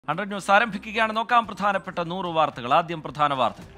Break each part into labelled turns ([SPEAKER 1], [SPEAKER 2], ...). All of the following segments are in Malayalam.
[SPEAKER 1] ഹൺഡ്രഡ് ന്യൂസ് ആരംഭിക്കുകയാണ് നോക്കാം പ്രധാനപ്പെട്ട നൂറ് വാർത്തകൾ ആദ്യം പ്രധാന വാർത്തകൾ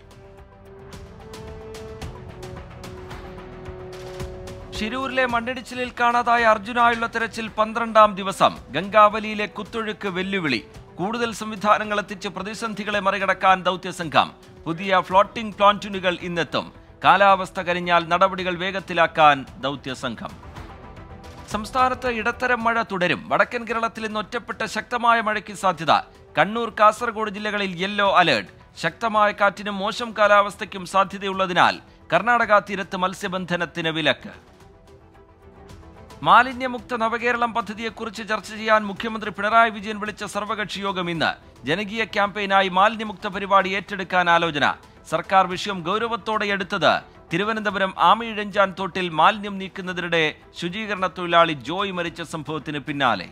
[SPEAKER 1] ഷിരൂരിലെ മണ്ണിടിച്ചിലിൽ കാണാതായ അർജുനായുള്ള തെരച്ചിൽ പന്ത്രണ്ടാം ദിവസം ഗംഗാവലിയിലെ കുത്തൊഴുക്ക് വെല്ലുവിളി കൂടുതൽ സംവിധാനങ്ങൾ എത്തിച്ച് പ്രതിസന്ധികളെ മറികടക്കാൻ ദൗത്യസംഘം പുതിയ ഫ്ലോട്ടിംഗ് പ്ലാന്റുനുകൾ ഇന്നെത്തും കാലാവസ്ഥ കരിഞ്ഞാൽ നടപടികൾ വേഗത്തിലാക്കാൻ ദൗത്യസംഘം സംസ്ഥാനത്ത് ഇടത്തരം മഴ തുടരും വടക്കൻ കേരളത്തിൽ ഇന്ന് ഒറ്റപ്പെട്ട ശക്തമായ മഴയ്ക്ക് സാധ്യത കണ്ണൂർ കാസർഗോഡ് ജില്ലകളിൽ യെല്ലോ അലേർട്ട് ശക്തമായ കാറ്റിനും മോശം കാലാവസ്ഥയ്ക്കും സാധ്യതയുള്ളതിനാൽ കർണാടക തീരത്ത് മത്സ്യബന്ധനത്തിന് വിലക്ക് മാലിന്യമുക്ത നവകേരളം പദ്ധതിയെക്കുറിച്ച് ചർച്ച ചെയ്യാൻ മുഖ്യമന്ത്രി പിണറായി വിജയൻ വിളിച്ച സർവകക്ഷി യോഗം ഇന്ന് ജനകീയ ക്യാമ്പയിനായി മാലിന്യമുക്ത പരിപാടി ഏറ്റെടുക്കാൻ ആലോചന സർക്കാർ വിഷയം ഗൗരവത്തോടെ എടുത്തത് തിരുവനന്തപുരം ആമയിഴഞ്ചാൻ തോട്ടിൽ മാലിന്യം നീക്കുന്നതിനിടെ ശുചീകരണ തൊഴിലാളി ജോയ് മരിച്ച സംഭവത്തിന് പിന്നാലെ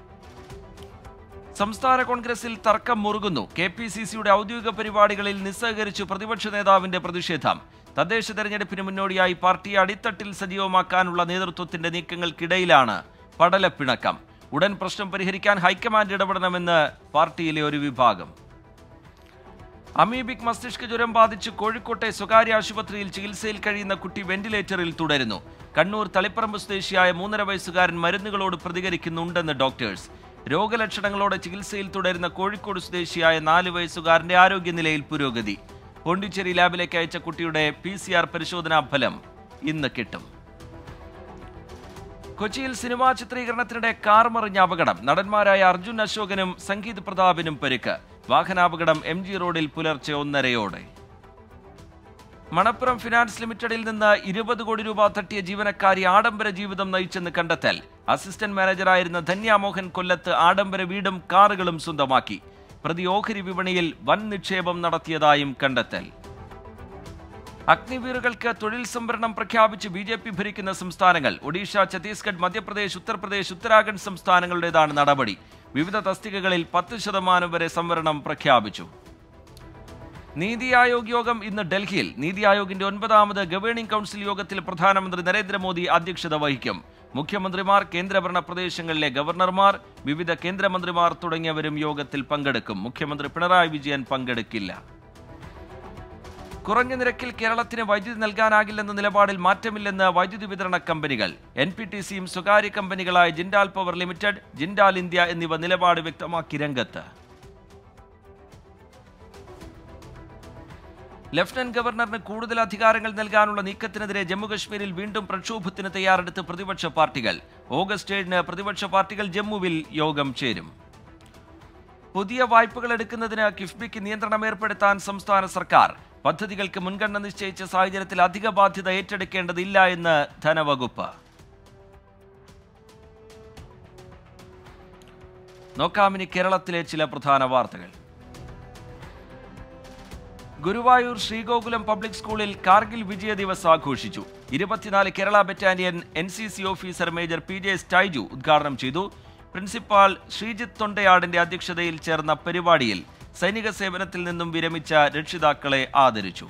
[SPEAKER 1] സംസ്ഥാന കോൺഗ്രസിൽ തർക്കം മുറുകുന്നു കെ പി സി സിയുടെ ഔദ്യോഗിക പരിപാടികളിൽ നിസ്സഹകരിച്ചു പ്രതിപക്ഷ നേതാവിന്റെ പ്രതിഷേധം തദ്ദേശ തെരഞ്ഞെടുപ്പിന് മുന്നോടിയായി പാർട്ടിയെ അടിത്തട്ടിൽ സജീവമാക്കാനുള്ള നേതൃത്വത്തിന്റെ നീക്കങ്ങൾക്കിടയിലാണ് പടലപ്പിണക്കം ഉടൻ പ്രശ്നം പരിഹരിക്കാൻ ഹൈക്കമാൻഡ് ഇടപെടണമെന്ന് പാർട്ടിയിലെ ഒരു വിഭാഗം അമീബിക് മസ്തിഷ്ക ജ്വരം ബാധിച്ച് കോഴിക്കോട്ടെ സ്വകാര്യ ആശുപത്രിയിൽ ചികിത്സയിൽ കഴിയുന്ന കുട്ടി വെന്റിലേറ്ററിൽ തുടരുന്നു കണ്ണൂർ തളിപ്പറമ്പ് സ്വദേശിയായ മൂന്നര വയസ്സുകാരൻ മരുന്നുകളോട് പ്രതികരിക്കുന്നുണ്ടെന്ന് ഡോക്ടേഴ്സ് രോഗലക്ഷണങ്ങളോടെ ചികിത്സയിൽ തുടരുന്ന കോഴിക്കോട് സ്വദേശിയായ നാല് വയസ്സുകാരന്റെ ആരോഗ്യനിലയിൽ പുരോഗതി പോണ്ടിച്ചേരി ലാബിലേക്ക് അയച്ച കുട്ടിയുടെ പി സി ആർ പരിശോധനാ ഫലം ഇന്ന് കിട്ടും കൊച്ചിയിൽ സിനിമാ ചിത്രീകരണത്തിനിടെ കാർ മറിഞ്ഞ അപകടം നടന്മാരായ അർജുൻ അശോകനും സംഗീത് പ്രതാപിനും പരിക്ക് വാഹനാപകടം എം ജി റോഡിൽ പുലർച്ചെ ഒന്നരയോടെ മണപ്പുറം ഫിനാൻസ് ലിമിറ്റഡിൽ നിന്ന് ഇരുപത് കോടി രൂപ തട്ടിയ ജീവനക്കാരി ആഡംബര ജീവിതം നയിച്ചെന്ന് കണ്ടെത്തൽ അസിസ്റ്റന്റ് മാനേജറായിരുന്ന ധന്യ മോഹൻ കൊല്ലത്ത് ആഡംബര വീടും കാറുകളും സ്വന്തമാക്കി പ്രതി ഓഹരി വിപണിയിൽ വൻ നിക്ഷേപം നടത്തിയതായും കണ്ടെത്തൽ അഗ്നിവീറുകൾക്ക് തൊഴിൽ സംവരണം പ്രഖ്യാപിച്ച് ബി ജെ പി ഭരിക്കുന്ന സംസ്ഥാനങ്ങൾ ഒഡീഷ ഛത്തീസ്ഗഡ് മധ്യപ്രദേശ് ഉത്തർപ്രദേശ് ഉത്തരാഖണ്ഡ് സംസ്ഥാനങ്ങളുടേതാണ് നടപടി വിവിധ തസ്തികകളിൽ പത്ത് ശതമാനം വരെ സംവരണം പ്രഖ്യാപിച്ചു നീതി ആയോഗ് യോഗം ഇന്ന് ഡൽഹിയിൽ നീതി ആയോഗിന്റെ ഒൻപതാമത് ഗവേണിംഗ് കൗൺസിൽ യോഗത്തിൽ പ്രധാനമന്ത്രി നരേന്ദ്രമോദി അധ്യക്ഷത വഹിക്കും മുഖ്യമന്ത്രിമാർ കേന്ദ്രഭരണ പ്രദേശങ്ങളിലെ ഗവർണർമാർ വിവിധ കേന്ദ്രമന്ത്രിമാർ തുടങ്ങിയവരും യോഗത്തിൽ പങ്കെടുക്കും മുഖ്യമന്ത്രി പിണറായി വിജയൻ പങ്കെടുക്കില്ല കുറഞ്ഞ നിരക്കിൽ കേരളത്തിന് വൈദ്യുതി നൽകാനാകില്ലെന്ന നിലപാടിൽ മാറ്റമില്ലെന്ന് വൈദ്യുതി വിതരണ കമ്പനികൾ എൻ പി ടി സിയും സ്വകാര്യ കമ്പനികളായ Jindal power limited Jindal India എന്നിവ നിലപാട് വ്യക്തമാക്കി രംഗത്ത് ലഫ്റ്റനന്റ് ഗവർണറിന് കൂടുതൽ അധികാരങ്ങൾ നൽകാനുള്ള നീക്കത്തിനെതിരെ ജമ്മുകശ്മീരിൽ വീണ്ടും പ്രക്ഷോഭത്തിന് തയ്യാറെടുത്ത് പ്രതിപക്ഷ പാർട്ടികൾ ഓഗസ്റ്റ് ഏഴിന് പ്രതിപക്ഷ പാർട്ടികൾ ജമ്മുവിൽ യോഗം ചേരും പുതിയ വായ്പകൾ എടുക്കുന്നതിന് കിഫ്ബിക്ക് നിയന്ത്രണം ഏർപ്പെടുത്താൻ സംസ്ഥാന സർക്കാർ പദ്ധതികൾക്ക് മുൻഗണന നിശ്ചയിച്ച സാഹചര്യത്തിൽ അധിക ബാധ്യത ഏറ്റെടുക്കേണ്ടതില്ല എന്ന് ധനവകുപ്പ് നോക്കാം ഇനി കേരളത്തിലെ ചില പ്രധാന വാർത്തകൾ ഗുരുവായൂർ ശ്രീഗോകുലം പബ്ലിക് സ്കൂളിൽ കാർഗിൽ വിജയ ദിവസ് ആഘോഷിച്ചു ഇരുപത്തിനാല് Kerala battalion N C C officer major P J Staiju ഉദ്ഘാടനം ചെയ്തു പ്രിൻസിപ്പാൾ ശ്രീജിത്ത് തൊണ്ടയാടിന്റെ അധ്യക്ഷതയിൽ ചേർന്ന പരിപാടിയിൽ സൈനിക സേവനത്തിൽ നിന്നും വിരമിച്ച രക്ഷിതാക്കളെ ആദരിച്ചു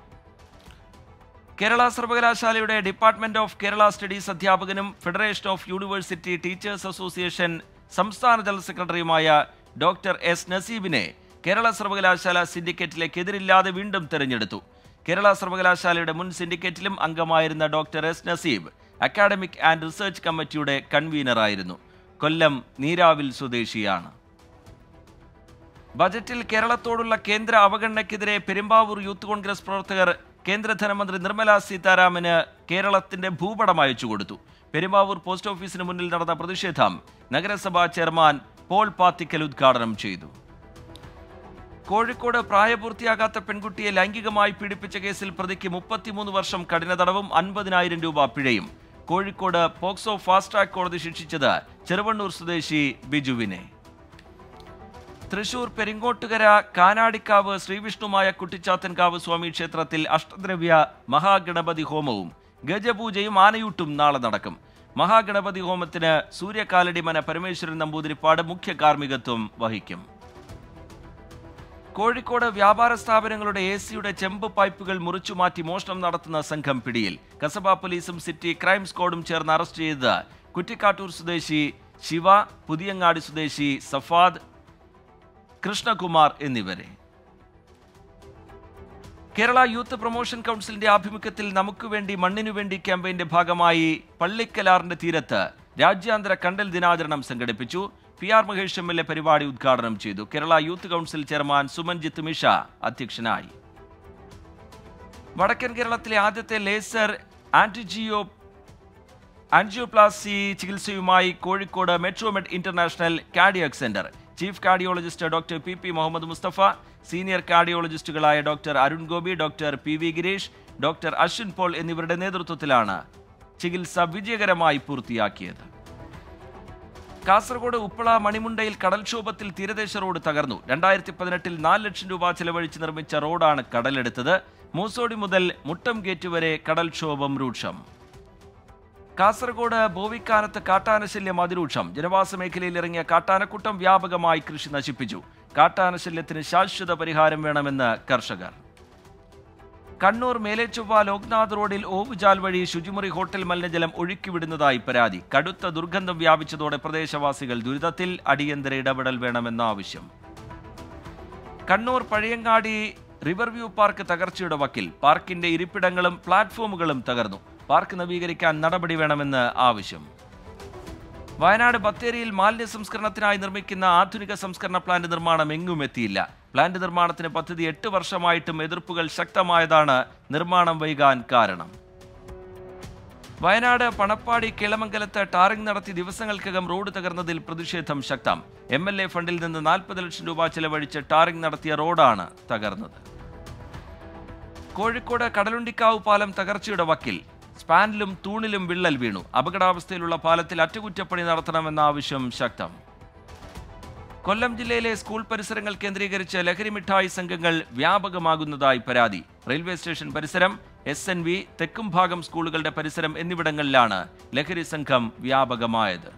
[SPEAKER 1] കേരള സർവകലാശാലയുടെ ഡിപ്പാർട്ട്മെന്റ് ഓഫ് കേരള സ്റ്റഡീസ് അധ്യാപകനും federation of university teachers association സംസ്ഥാന ജനറൽ സെക്രട്ടറിയുമായ ഡോക്ടർ എസ് നസീബിനെ കേരള സർവകലാശാല സിൻഡിക്കേറ്റിലേക്ക് എതിരില്ലാതെ വീണ്ടും തെരഞ്ഞെടുത്തു കേരള സർവകലാശാലയുടെ മുൻ സിൻഡിക്കേറ്റിലും അംഗമായിരുന്ന doctor S Naseeb academic and research കമ്മിറ്റിയുടെ കൺവീനറായിരുന്നു കൊല്ലം നീരാവിൽ സ്വദേശിയാണ് ബജറ്റിൽ കേരളത്തോടുള്ള കേന്ദ്ര അവഗണനയ്ക്കെതിരെ പെരുമ്പാവൂർ യൂത്ത് കോൺഗ്രസ് പ്രവർത്തകർ കേന്ദ്ര ധനമന്ത്രി നിർമ്മല സീതാരാമന് കേരളത്തിന്റെ ഭൂപടം അയച്ചു കൊടുത്തു പെരുമ്പാവൂർ പോസ്റ്റ് ഓഫീസിന് മുന്നിൽ നടന്ന പ്രതിഷേധം നഗരസഭാ ചെയർമാൻ പോൾ പാത്തിക്കൽ ഉദ്ഘാടനം ചെയ്തു കോഴിക്കോട് പ്രായപൂർത്തിയാകാത്ത പെൺകുട്ടിയെ ലൈംഗികമായി പീഡിപ്പിച്ച കേസിൽ പ്രതിക്ക് മുപ്പത്തിമൂന്ന് വർഷം കഠിന തടവും അൻപതിനായിരം രൂപ പിഴയും കോഴിക്കോട് പോക്സോ ഫാസ്റ്റ് ട്രാക്ക് കോടതി ശിക്ഷിച്ചത് ചെറുവണ്ണൂർ സ്വദേശി ബിജുവിനെ തൃശൂർ പെരിങ്ങോട്ടുകര കാനാടിക്കാവ് ശ്രീവിഷ്ണുമായ കുട്ടിച്ചാത്തൻകാവ് സ്വാമി ക്ഷേത്രത്തിൽ അഷ്ടദ്രവ്യ മഹാഗണപതി ഹോമവും ഗജപൂജയും ആനയൂട്ടും നാളെ നടക്കും മഹാഗണപതി ഹോമത്തിന് സൂര്യകാലടിമന പരമേശ്വരൻ നമ്പൂതിരിപ്പാട് മുഖ്യ കാർമ്മികത്വം വഹിക്കും കോഴിക്കോട് വ്യാപാര സ്ഥാപനങ്ങളുടെ എ സിയുടെ ചെമ്പ് പൈപ്പുകൾ മുറിച്ചു മാറ്റി മോഷണം നടത്തുന്ന സംഘം പിടിയിൽ കസബ പോലീസും സിറ്റി ക്രൈം സ്ക്വാഡും ചേർന്ന് അറസ്റ്റ് ചെയ്തത് കുറ്റിക്കാട്ടൂർ സ്വദേശി ശിവ പുതിയങ്ങാടി സ്വദേശി സഫാദ് കൃഷ്ണകുമാർ എന്നിവരെ കേരള യൂത്ത് പ്രൊമോഷൻ കൗൺസിലിന്റെ ആഭിമുഖ്യത്തിൽ നമുക്ക് വേണ്ടി മണ്ണിനു വേണ്ടി ക്യാമ്പയിന്റെ ഭാഗമായി പള്ളിക്കലാറിന്റെ തീരത്ത് രാജ്യാന്തര കണ്ടൽ ദിനാചരണം സംഘടിപ്പിച്ചു P R Mahesh M L A പരിപാടി ഉദ്ഘാടനം ചെയ്തു Kerala youth council chairman Sumanjith Misha അധ്യക്ഷനായി വടക്കൻ കേരളത്തിലെ ആദ്യത്തെ ലേസർ ആന്റിജിയോ ആൻജിയോപ്ലാസ്റ്റി ചികിത്സയുമായി Kozhikode Metromed international cardiac centre chief cardiologist doctor P P Muhammad Mustafa senior കാർഡിയോളജിസ്റ്റുകളായ doctor Arun Gopi doctor P V Gireesh doctor Ashwin Paul എന്നിവരുടെ നേതൃത്വത്തിലാണ് ചികിത്സ വിജയകരമായി പൂർത്തിയാക്കിയത് കാസർഗോഡ് ഉപ്പള മണിമുണ്ടയിൽ കടൽക്ഷോഭത്തിൽ തീരദേശ റോഡ് തകർന്നു രണ്ടായിരത്തി പതിനെട്ടിൽ നാല് ലക്ഷം രൂപ ചെലവഴിച്ച് നിർമ്മിച്ച റോഡാണ് കടലെടുത്തത് മൂസോടി മുതൽ മുട്ടം ഗേറ്റ് വരെ കടൽക്ഷോഭം രൂക്ഷം കാസർഗോഡ് ബോവിക്കാനത്ത് കാട്ടാനശല്യം അതിരൂക്ഷം ജനവാസ മേഖലയിൽ ഇറങ്ങിയ കാട്ടാനക്കൂട്ടം വ്യാപകമായി കൃഷി നശിപ്പിച്ചു കാട്ടാനശല്യത്തിന് ശാശ്വത പരിഹാരം വേണമെന്ന് കർഷകർ കണ്ണൂർ മേലേച്ചൊവ്വ ലോക്നാഥ് റോഡിൽ ഓവുചാൽ വഴി ശുചിമുറി ഹോട്ടൽ മലിനജലം ഒഴുക്കിവിടുന്നതായി പരാതി കടുത്ത ദുർഗന്ധം വ്യാപിച്ചതോടെ പ്രദേശവാസികൾ ദുരിതത്തിൽ അടിയന്തര ഇടപെടൽ വേണമെന്ന ആവശ്യം കണ്ണൂർ പഴയങ്ങാടി റിവർവ്യൂ പാർക്ക് തകർച്ചയുടെ വക്കിൽ പാർക്കിന്റെ ഇരിപ്പിടങ്ങളും പ്ലാറ്റ്ഫോമുകളും തകർന്നു പാർക്ക് നവീകരിക്കാൻ നടപടി വേണമെന്ന് ആവശ്യം വയനാട് ബത്തേരിയിൽ മാലിന്യ സംസ്കരണത്തിനായി നിർമ്മിക്കുന്ന ആധുനിക സംസ്കരണ പ്ലാന്റ് നിർമ്മാണം എങ്ങും എത്തിയില്ല പ്ലാന്റ് നിർമ്മാണത്തിന് പദ്ധതി എട്ട് വർഷമായിട്ടും എതിർപ്പുകൾ ശക്തമായതാണ് നിർമ്മാണം വൈകാൻ കാരണം വയനാട് പണപ്പാടി കിളമംഗലത്ത് ടാറിംഗ് നടത്തി ദിവസങ്ങൾക്കകം റോഡ് തകർന്നതിൽ പ്രതിഷേധം ശക്തം എം എൽ എ ഫണ്ടിൽ നിന്ന് നാൽപ്പത് ലക്ഷം രൂപ ചെലവഴിച്ച് ടാറിംഗ് നടത്തിയ റോഡാണ് തകർന്നത് കോഴിക്കോട് കടലുണ്ടിക്കാവ് പാലം തകർച്ചയുടെ വക്കിൽ സ്പാനിലും തൂണിലും വിള്ളൽ വീണു അപകടാവസ്ഥയിലുള്ള പാലത്തിൽ അറ്റകുറ്റപ്പണി നടത്തണമെന്ന ആവശ്യം ശക്തം കൊല്ലം ജില്ലയിലെ സ്കൂൾ പരിസരങ്ങൾ കേന്ദ്രീകരിച്ച് ലഹരി മിഠായി സംഘങ്ങൾ വ്യാപകമാകുന്നതായി പരാതി റെയിൽവേ സ്റ്റേഷൻ പരിസരം എസ് എൻ വി തെക്കും ഭാഗം സ്കൂളുകളുടെ പരിസരം എന്നിവിടങ്ങളിലാണ് ലഹരി സംഘം വ്യാപകമായത്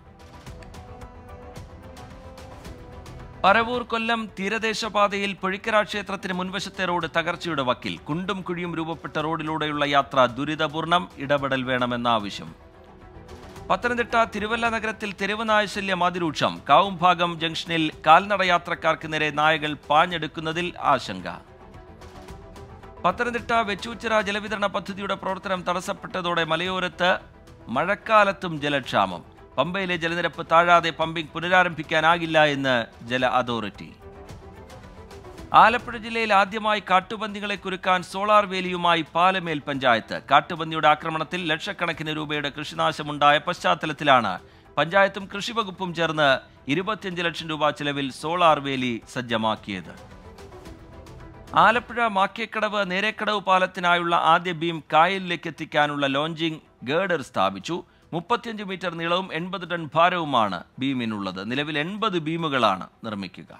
[SPEAKER 1] പറവൂർ കൊല്ലം തീരദേശപാതയിൽ പൊഴിക്കര ക്ഷേത്രത്തിന് മുൻവശത്തെ റോഡ് തകർച്ചയുടെ വക്കിൽ കുണ്ടും കുഴിയും രൂപപ്പെട്ട റോഡിലൂടെയുള്ള യാത്ര ദുരിതപൂർണം ഇടപെടൽ വേണമെന്ന ആവശ്യം പത്തനംതിട്ട തിരുവല്ല നഗരത്തിൽ തെരുവ് നായശല്യം അതിരൂക്ഷം കാവുംഭാഗം ജംഗ്ഷനിൽ കാൽനട യാത്രക്കാർക്ക് നേരെ നായകൾ പാഞ്ഞെടുക്കുന്നതിൽ ആശങ്ക പത്തനംതിട്ട വെച്ചൂച്ചിറ ജലവിതരണ പദ്ധതിയുടെ പ്രവർത്തനം തടസ്സപ്പെട്ടതോടെ മലയോരത്ത് മഴക്കാലത്തും ജലക്ഷാമം പമ്പയിലെ ജലനിരപ്പ് താഴാതെ പമ്പിംഗ് പുനരാരംഭിക്കാനാകില്ല എന്ന് ജല അതോറിറ്റി ആലപ്പുഴ ജില്ലയിൽ ആദ്യമായി കാട്ടുപന്നികളെ കുരുക്കാൻ സോളാർ വേലിയുമായി പാലമേൽ പഞ്ചായത്ത് കാട്ടുപന്നിയുടെ ആക്രമണത്തിൽ ലക്ഷക്കണക്കിന് രൂപയുടെ കൃഷിനാശമുണ്ടായ പശ്ചാത്തലത്തിലാണ് പഞ്ചായത്തും കൃഷിവകുപ്പും ചേർന്ന് ഇരുപത്തിയഞ്ച് ലക്ഷം രൂപ ചെലവിൽ സോളാർ വേലി സജ്ജമാക്കിയത് ആലപ്പുഴ മാക്കേക്കടവ് നേരേക്കടവ് പാലത്തിനായുള്ള ആദ്യ ബീം കായലിലേക്ക് എത്തിക്കാനുള്ള ലോഞ്ചിംഗ് ഗേഡർ സ്ഥാപിച്ചു മുപ്പത്തിയഞ്ച് മീറ്റർ നീളവും എൺപത് ടൺ ഭാരവുമാണ് ബീമിനുള്ളത് നിലവിൽ എൺപത് ബീമുകളാണ് നിർമ്മിക്കുക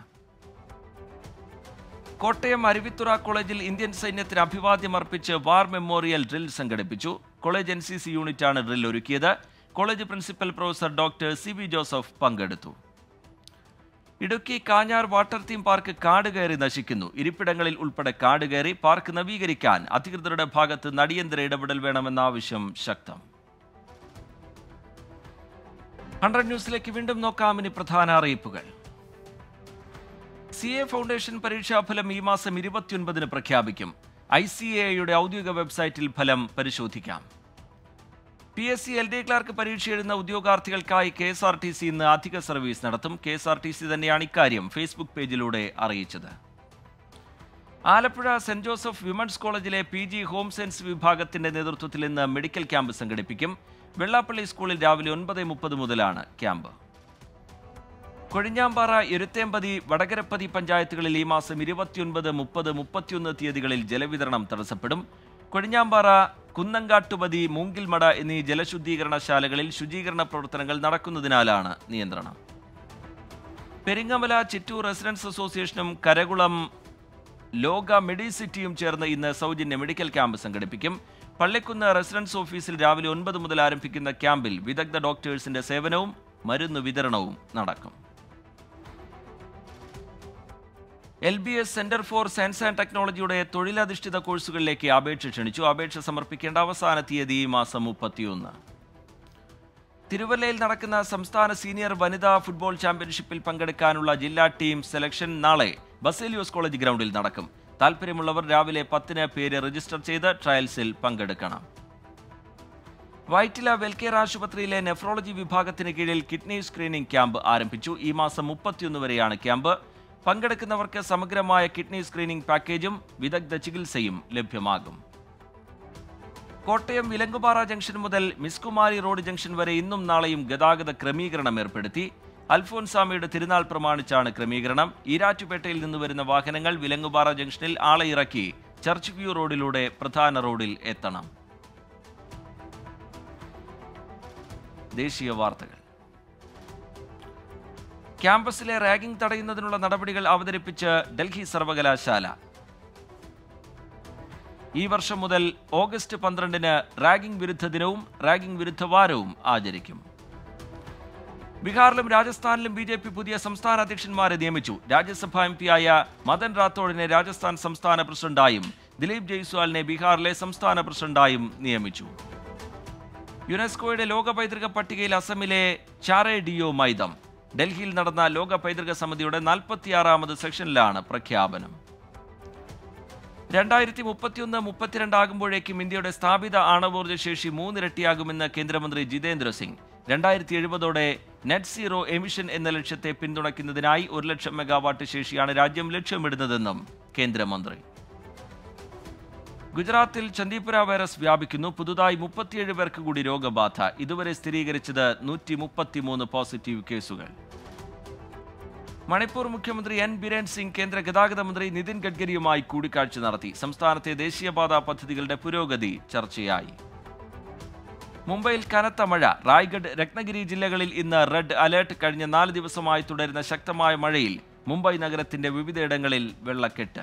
[SPEAKER 1] കോട്ടയം അരുവിത്തുറ കോളേജിൽ ഇന്ത്യൻ സൈന്യത്തിന് അഭിവാദ്യം അർപ്പിച്ച് വാർ മെമ്മോറിയൽ ഡ്രിൽ സംഘടിപ്പിച്ചു കോളേജ് എൻ സി സി യൂണിറ്റാണ് ഡ്രിൽ ഒരുക്കിയത് college principal professor doctor C V Joseph പങ്കെടുത്തു Idukki Kanjar water theme park കാട് കയറി നശിക്കുന്നു ഇരിപ്പിടങ്ങളിൽ ഉൾപ്പെടെ കാട് കയറി പാർക്ക് നവീകരിക്കാൻ അധികൃതരുടെ ഭാഗത്ത് നടിയന്തര ഇടപെടൽ വേണമെന്ന ആവശ്യം ശക്തം ഹൺഡ്രഡ് ന്യൂസിലേക്ക് വീണ്ടും നോക്കാം ഇനി പ്രധാന അറിയിപ്പുകൾ സി എ ഫൗണ്ടേഷൻ പരീക്ഷാഫലം ഈ മാസം ഇരുപത്തിയൊൻപതിന് പ്രഖ്യാപിക്കും ഐ സി എയുടെ ഔദ്യോഗിക വെബ്സൈറ്റിൽ ഫലം പരിശോധിക്കാം P S C L D clerk പരീക്ഷ എഴുതുന്ന ഉദ്യോഗാർത്ഥികൾക്കായി K S R T C ഇന്ന് അധിക സർവീസ് നടത്തും K S R T C തന്നെയാണ് ഇക്കാര്യം ഫേസ്ബുക്ക് പേജിലൂടെ അറിയിച്ചത് ആലപ്പുഴ സെന്റ് ജോസഫ് വിമൻസ് കോളേജിലെ പി ജി ഹോം സയൻസ് വിഭാഗത്തിന്റെ നേതൃത്വത്തിൽ ഇന്ന് മെഡിക്കൽ ക്യാമ്പ് സംഘടിപ്പിക്കും വെള്ളാപ്പള്ളി സ്കൂളിൽ രാവിലെ ഒൻപത് മുപ്പത് മുതലാണ് ക്യാമ്പ് കൊഴിഞ്ഞാമ്പാറ എരുത്തേമ്പതി വടകരപ്പതി പഞ്ചായത്തുകളിൽ ഈ മാസം ഇരുപത്തിയൊൻപത് മുപ്പത് മുപ്പത്തിയൊന്ന് തീയതികളിൽ ജലവിതരണം തടസ്സപ്പെടും കൊഴിഞ്ഞാമ്പാറ കുന്നങ്കാട്ടുപതി മൂങ്കിൽമട എന്നീ ജലശുദ്ധീകരണശാലകളിൽ ശുചീകരണ പ്രവർത്തനങ്ങൾ നടക്കുന്നതിനാലാണ് നിയന്ത്രണം പെരിങ്ങമല ചിറ്റൂർ റെസിഡൻസ് അസോസിയേഷനും കരകുളം ലോക മെഡിസിറ്റിയും ചേർന്ന് ഇന്ന് സൗജന്യ മെഡിക്കൽ ക്യാമ്പ് സംഘടിപ്പിക്കും പള്ളിക്കുന്ന് റെസിഡൻസ് ഓഫീസിൽ രാവിലെ ഒൻപത് മുതൽ ആരംഭിക്കുന്ന ക്യാമ്പിൽ വിദഗ്ധ ഡോക്ടേഴ്സിന്റെ സേവനവും മരുന്ന് വിതരണവും നടക്കും L B S centre for science and ടെക്നോളജിയുടെ തൊഴിലധിഷ്ഠിത കോഴ്സുകളിലേക്ക് അപേക്ഷ ക്ഷണിച്ചു അപേക്ഷ സമർപ്പിക്കേണ്ട അവസാന തീയതി ഈ മാസം മുപ്പത്തിയൊന്ന് തിരുവല്ലയിൽ നടക്കുന്ന സംസ്ഥാന സീനിയർ വനിതാ ഫുട്ബോൾ ചാമ്പ്യൻഷിപ്പിൽ പങ്കെടുക്കാനുള്ള ജില്ലാ ടീം സെലക്ഷൻ നാളെ ബസേലിയോസ് കോളേജ് ഗ്രൗണ്ടിൽ നടക്കും താൽപ്പര്യമുള്ളവർ രാവിലെ പത്തിന് പേര് രജിസ്റ്റർ ചെയ്ത് ട്രയൽസിൽ പങ്കെടുക്കണം വൈറ്റില വെൽക്കെയർ ആശുപത്രിയിലെ നെഫ്രോളജി വിഭാഗത്തിന് കീഴിൽ കിഡ്നി സ്ക്രീനിംഗ് ക്യാമ്പ് ആരംഭിച്ചു ഈ മാസം മുപ്പത്തിയൊന്ന് വരെയാണ് ക്യാമ്പ് പങ്കെടുക്കുന്നവർക്ക് സമഗ്രമായ കിഡ്നി സ്ക്രീനിംഗ് പാക്കേജും വിദഗ്ധ ചികിത്സയും ലഭ്യമാകും കോട്ടയം വിലങ്ങുപാറ ജംഗ്ഷൻ മുതൽ മിസ്കുമാരി റോഡ് ജംഗ്ഷൻ വരെ ഇന്നും നാളെയും ഗതാഗത ക്രമീകരണം ഏർപ്പെടുത്തി അൽഫോൻസാമയുടെ തിരുനാൾ പ്രമാണിച്ചാണ് ക്രമീകരണം ഈരാറ്റുപേട്ടയിൽ നിന്ന് വരുന്ന വാഹനങ്ങൾ വിലങ്ങുപാറ ജംഗ്ഷനിൽ ആളെ ഇറക്കി ചർച്ച് വ്യൂ റോഡിലൂടെ പ്രധാന റോഡിൽ എത്തണം ദേശീയ വാർത്തകൾ ക്യാമ്പസിലെ റാഗിംഗ് തടയുന്നതിനുള്ള നടപടികൾ അവതരിപ്പിച്ച് ഡൽഹി സർവകലാശാല ഈ വർഷം മുതൽ ഓഗസ്റ്റ് പന്ത്രണ്ടിന് റാഗിംഗ് വിരുദ്ധ ദിനവും റാഗിംഗ് വിരുദ്ധ വാരവും ആചരിക്കും ബീഹാറിലും രാജസ്ഥാനിലും ബി ജെ പി പുതിയ സംസ്ഥാന അധ്യക്ഷന്മാരെ നിയമിച്ചു രാജ്യസഭാ എം പിയായ മദൻ റാത്തോഡിനെ രാജസ്ഥാൻ സംസ്ഥാന പ്രസിഡന്റായും ദിലീപ് ജയ്സ്വാളിനെ ബീഹാറിലെ സംസ്ഥാന പ്രസിഡന്റായും നിയമിച്ചു യുനെസ്കോയുടെ ലോക പൈതൃക പട്ടികയിൽ അസമിലെ ചാറേ ഡിയോ മൈദം ഡൽഹിയിൽ നടന്ന ലോക പൈതൃക സമിതിയുടെ നാൽപ്പത്തിയാറാമത് സെക്ഷനിലാണ് പ്രഖ്യാപനം രണ്ടായിരത്തി മുപ്പത്തിയൊന്ന് മുപ്പത്തിരണ്ടാകുമ്പോഴേക്കും ഇന്ത്യയുടെ സ്ഥാപിത ആണവോർജ്ജ ശേഷി മൂന്നിരട്ടിയാകുമെന്ന് കേന്ദ്രമന്ത്രി ജിതേന്ദ്ര സിംഗ് രണ്ടായിരത്തി എഴുപതോടെ നെറ്റ് സീറോ എമിഷൻ എന്ന ലക്ഷ്യത്തെ പിന്തുണയ്ക്കുന്നതിനായി ഒരു ലക്ഷം മെഗാവാട്ട് ശേഷിയാണ് രാജ്യം ലക്ഷ്യമിടുന്നതെന്നും കേന്ദ്രമന്ത്രി ഗുജറാത്തിൽ ചന്ദീപുര വൈറസ് വ്യാപിക്കുന്നു പുതുതായി മുപ്പത്തിയേഴ് പേർക്ക് കൂടി രോഗബാധ ഇതുവരെ സ്ഥിരീകരിച്ചത് നൂറ്റി മുപ്പത്തിമൂന്ന് പോസിറ്റീവ് കേസുകൾ മണിപ്പൂർ മുഖ്യമന്ത്രി എൻ ബിരേൻ സിംഗ് കേന്ദ്ര ഗതാഗത മന്ത്രി നിതിൻ ഗഡ്കരിയുമായി കൂടിക്കാഴ്ച നടത്തി സംസ്ഥാനത്തെ ദേശീയപാത പദ്ധതികളുടെ പുരോഗതി ചർച്ചയായി മുംബൈയിൽ കനത്ത മഴ റായ്ഗഡ് രത്നഗിരി ജില്ലകളിൽ ഇന്ന് റെഡ് അലേർട്ട് കഴിഞ്ഞ നാല് ദിവസമായി തുടരുന്ന ശക്തമായ മഴയിൽ മുംബൈ നഗരത്തിന്റെ വിവിധയിടങ്ങളിൽ വെള്ളക്കെട്ട്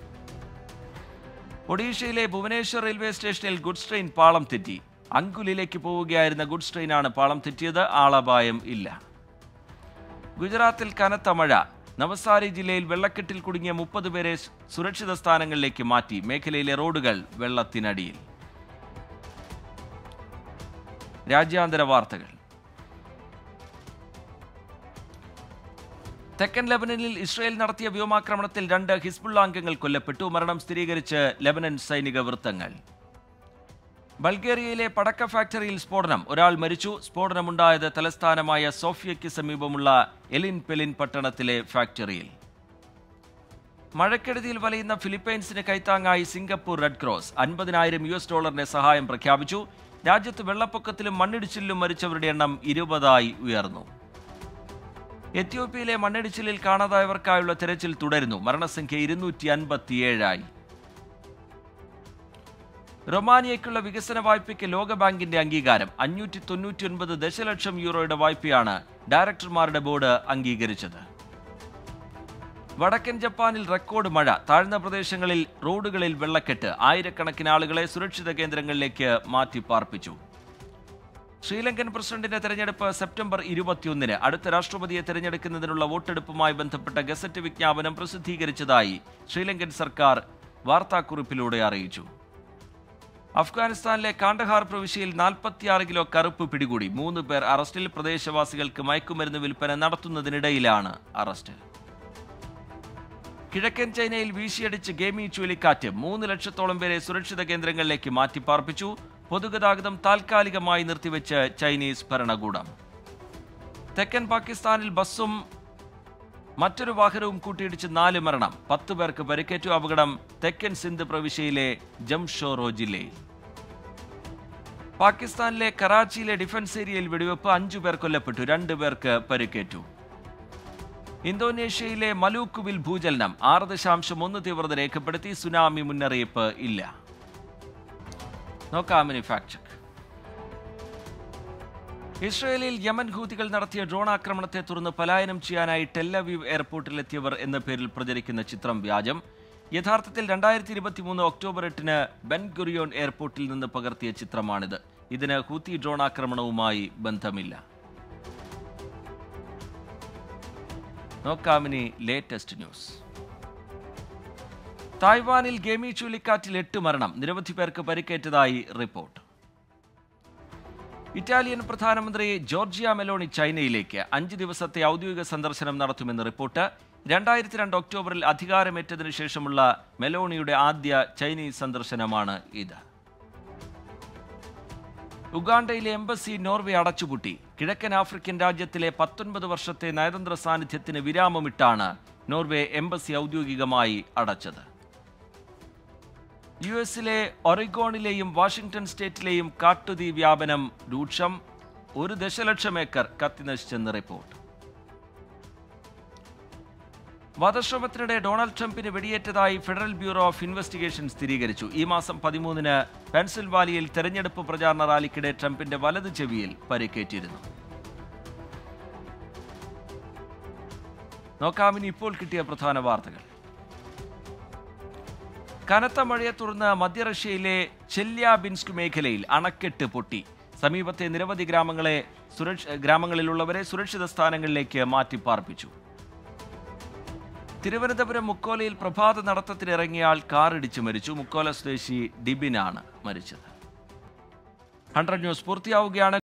[SPEAKER 1] ഒഡീഷയിലെ ഭുവനേശ്വർ റെയിൽവേ സ്റ്റേഷനിൽ ഗുഡ്സ് ട്രെയിൻ പാളം തെറ്റി അങ്കുലിലേക്ക് പോവുകയായിരുന്ന ഗുഡ്സ് ട്രെയിനാണ് പാളം തെറ്റിയത് ആളപായം ഇല്ല ഗുജറാത്തിൽ കനത്ത മഴ നവസാരി ജില്ലയിൽ വെള്ളക്കെട്ടിൽ കുടുങ്ങിയ മുപ്പത് പേരെ സു- സുരക്ഷിത സ്ഥാനങ്ങളിലേക്ക് മാറ്റി മേഖലയിലെ റോഡുകൾ വെള്ളത്തിനടിയിൽ രാജ്യാന്തര വാർത്തകൾ തെക്കൻ ലെബനനിൽ ഇസ്രയേൽ നടത്തിയ വ്യോമാക്രമണത്തിൽ രണ്ട് ഹിസ്ബുള്ള അംഗങ്ങൾ കൊല്ലപ്പെട്ടു മരണം സ്ഥിരീകരിച്ച് ലെബനൻ സൈനിക വൃത്തങ്ങൾ ബൾഗേറിയയിലെ പടക്ക ഫാക്ടറിയിൽ സ്ഫോടനം ഒരാൾ മരിച്ചു സ്ഫോടനമുണ്ടായത് തലസ്ഥാനമായ സോഫിയയ്ക്ക് സമീപമുള്ള എലിൻ പെലിൻ പട്ടണത്തിലെ ഫാക്ടറിയിൽ മഴക്കെടുതിയിൽ വലയുന്ന ഫിലിപ്പൈൻസിന് കൈത്താങ്ങായി സിംഗപ്പൂർ റെഡ് ക്രോസ് അൻപതിനായിരം യു എസ് ഡോളറിന്റെ സഹായം പ്രഖ്യാപിച്ചു രാജ്യത്ത് വെള്ളപ്പൊക്കത്തിലും മണ്ണിടിച്ചിലിലും മരിച്ചവരുടെ എണ്ണം ഇരുപതായി ഉയർന്നു എത്യോപ്യയിലെ മണ്ണിടിച്ചിലിൽ കാണാതായവർക്കായുള്ള തെരച്ചിൽ തുടരുന്നു മരണസംഖ്യ ഇരുന്നൂറ്റി അൻപത്തിയേഴായി റൊമാനിയയ്ക്കുള്ള വികസന വായ്പയ്ക്ക് ലോകബാങ്കിന്റെ അംഗീകാരം അഞ്ഞൂറ്റി തൊണ്ണൂറ്റി ഒൻപത് ദശലക്ഷം യൂറോയുടെ വായ്പയാണ് ഡയറക്ടർമാരുടെ ബോർഡ് അംഗീകരിച്ചത് വടക്കൻ ജപ്പാനിൽ റെക്കോർഡ് മഴ താഴ്ന്ന പ്രദേശങ്ങളിൽ റോഡുകളിൽ വെള്ളക്കെട്ട് ആയിരക്കണക്കിന് ആളുകളെ സുരക്ഷിത കേന്ദ്രങ്ങളിലേക്ക് മാറ്റി പാർപ്പിച്ചു ശ്രീലങ്കൻ പ്രസിഡന്റിന്റെ തെരഞ്ഞെടുപ്പ് സെപ്റ്റംബർ ഇരുപത്തിയൊന്നിന് അടുത്ത രാഷ്ട്രപതിയെ തെരഞ്ഞെടുക്കുന്നതിനുള്ള വോട്ടെടുപ്പുമായി ബന്ധപ്പെട്ട ഗസറ്റ് വിജ്ഞാപനം പ്രസിദ്ധീകരിച്ചതായി ശ്രീലങ്കൻ സർക്കാർ വാർത്താക്കുറിപ്പിലൂടെ അറിയിച്ചു അഫ്ഗാനിസ്ഥാനിലെ കാണ്ഡഹാർ പ്രവിശ്യയിൽ നാൽപ്പത്തിയാറ് കിലോ കറുപ്പ് പിടികൂടി മൂന്ന് പേർ അറസ്റ്റിൽ പ്രദേശവാസികൾക്ക് മയക്കുമരുന്ന് വിൽപ്പന നടത്തുന്നതിനിടയിലാണ് അറസ്റ്റ് കിഴക്കൻ ചൈനയിൽ വീശിയടിച്ച് ഗേമി ചുഴലിക്കാറ്റ് മൂന്ന് ലക്ഷത്തോളം പേരെ സുരക്ഷിത കേന്ദ്രങ്ങളിലേക്ക് മാറ്റിപ്പാർപ്പിച്ചു പൊതുഗതാഗതം താൽക്കാലികമായി നിർത്തിവെച്ച് ചൈനീസ് ഭരണകൂടം തെക്കൻ പാകിസ്ഥാനിൽ ബസ്സും മറ്റൊരു വാഹനവും കൂട്ടിയിടിച്ച് നാല് മരണം പത്ത് പേർക്ക് പരിക്കേറ്റു അപകടം തെക്കൻ സിന്ധ് പ്രവിശ്യയിലെ ജംഷോറോ ജില്ലയിൽ പാകിസ്ഥാനിലെ കറാച്ചിയിലെ ഡിഫൻസ് ഏരിയയിൽ വെടിവെപ്പ് അഞ്ചു പേർ കൊല്ലപ്പെട്ടു രണ്ടു പേർക്ക് പരിക്കേറ്റു ഇന്തോനേഷ്യയിലെ മലൂക്കുവിൽ ഭൂചലനം ആറ് ദശാംശം ഒന്ന് തീവ്രത രേഖപ്പെടുത്തി സുനാമി മുന്നറിയിപ്പ് ഇല്ല നോക്കാം ഇനി ഫാക്ട് ചെക്ക് ഇസ്രയേലിൽ യമൻ ഹൂതികൾ നടത്തിയ ഡ്രോൺ ആക്രമണത്തെ തുടർന്ന് പലായനം ചെയ്യാനായി ടെല്ലവീവ് എയർപോർട്ടിലെത്തിയവർ എന്ന പേരിൽ പ്രചരിക്കുന്ന ചിത്രം വ്യാജം യഥാർത്ഥത്തിൽ രണ്ടായിരത്തി ഇരുപത്തി മൂന്ന് ഒക്ടോബർ എട്ടിന് ബെൻ ഗുറിയോൺ എയർപോർട്ടിൽ നിന്ന് പകർത്തിയ ചിത്രമാണിത് ഇതിന് ഹൂത്തി ഡ്രോൺ ആക്രമണവുമായി ബന്ധമില്ല നോക്കാമിനി ലേറ്റസ്റ്റ് ന്യൂസ് തായ്വാനിൽ ഗേമി ചുഴലിക്കാറ്റിൽ എട്ട് മരണം നിരവധി പേർക്ക് പരിക്കേറ്റതായി റിപ്പോർട്ട് ഇറ്റാലിയൻ പ്രധാനമന്ത്രി ജോർജിയ മെലോണി ചൈനയിലേക്ക് അഞ്ച് ദിവസത്തെ ഔദ്യോഗിക സന്ദർശനം നടത്തുമെന്ന് റിപ്പോർട്ട് രണ്ടായിരത്തി രണ്ട് ഒക്ടോബറിൽ അധികാരമേറ്റതിനു ശേഷമുള്ള മെലോണിയുടെ ആദ്യ ചൈനീസ് സന്ദർശനമാണ് ഇത് ഉഗാണ്ടയിലെ എംബസി നോർവേ അടച്ചുപൂട്ടി കിഴക്കൻ ആഫ്രിക്കൻ രാജ്യത്തിലെ പത്തൊൻപത് വർഷത്തെ നയതന്ത്ര സാന്നിധ്യത്തിന് വിരാമമിട്ടാണ് നോർവേ എംബസി ഔദ്യോഗികമായി അടച്ചത് യു എസിലെ ഒറിഗോണിലെയും വാഷിംഗ്ടൺ സ്റ്റേറ്റിലെയും കാട്ടുതീ വ്യാപനം രൂക്ഷം ഒരു ദശലക്ഷം ഏക്കർ കത്തിനശിച്ചെന്ന് റിപ്പോർട്ട് വധശ്രമത്തിനിടെ ഡൊണാൾഡ് ട്രംപിന് വെടിയേറ്റതായി ഫെഡറൽ ബ്യൂറോ ഓഫ് ഇൻവെസ്റ്റിഗേഷൻ സ്ഥിരീകരിച്ചു ഈ മാസം പതിമൂന്നിന് പെൻസിൽവാലിയയിൽ തെരഞ്ഞെടുപ്പ് പ്രചാരണ റാലിക്കിടെ ട്രംപിന്റെ വലത് ചെവിയിൽ പരിക്കേറ്റിരുന്നു നോക്കാം ഇനി ഇപ്പോൾ കിട്ടിയ പ്രധാന വാർത്തകൾ കനത്ത മഴയെ തുടർന്ന് മധ്യ റഷ്യയിലെ ചെല്യാബിൻസ്ക് മേഖലയിൽ അണക്കെട്ട് പൊട്ടി സമീപത്തെ നിരവധി ഗ്രാമങ്ങളെ സുരക്ഷ ഗ്രാമങ്ങളിലുള്ളവരെ സുരക്ഷിത സ്ഥാനങ്ങളിലേക്ക് മാറ്റിപ്പാർപ്പിച്ചു തിരുവനന്തപുരം മുക്കോലയിൽ പ്രഭാത നടത്തത്തിനിറങ്ങിയ ആൾ കാറിടിച്ച് മരിച്ചു മുക്കോല സ്വദേശി ഡിബിനാണ് മരിച്ചത് ഹൺഡ്രഡ് ന്യൂസ് പൂർത്തിയാവുകയാണ്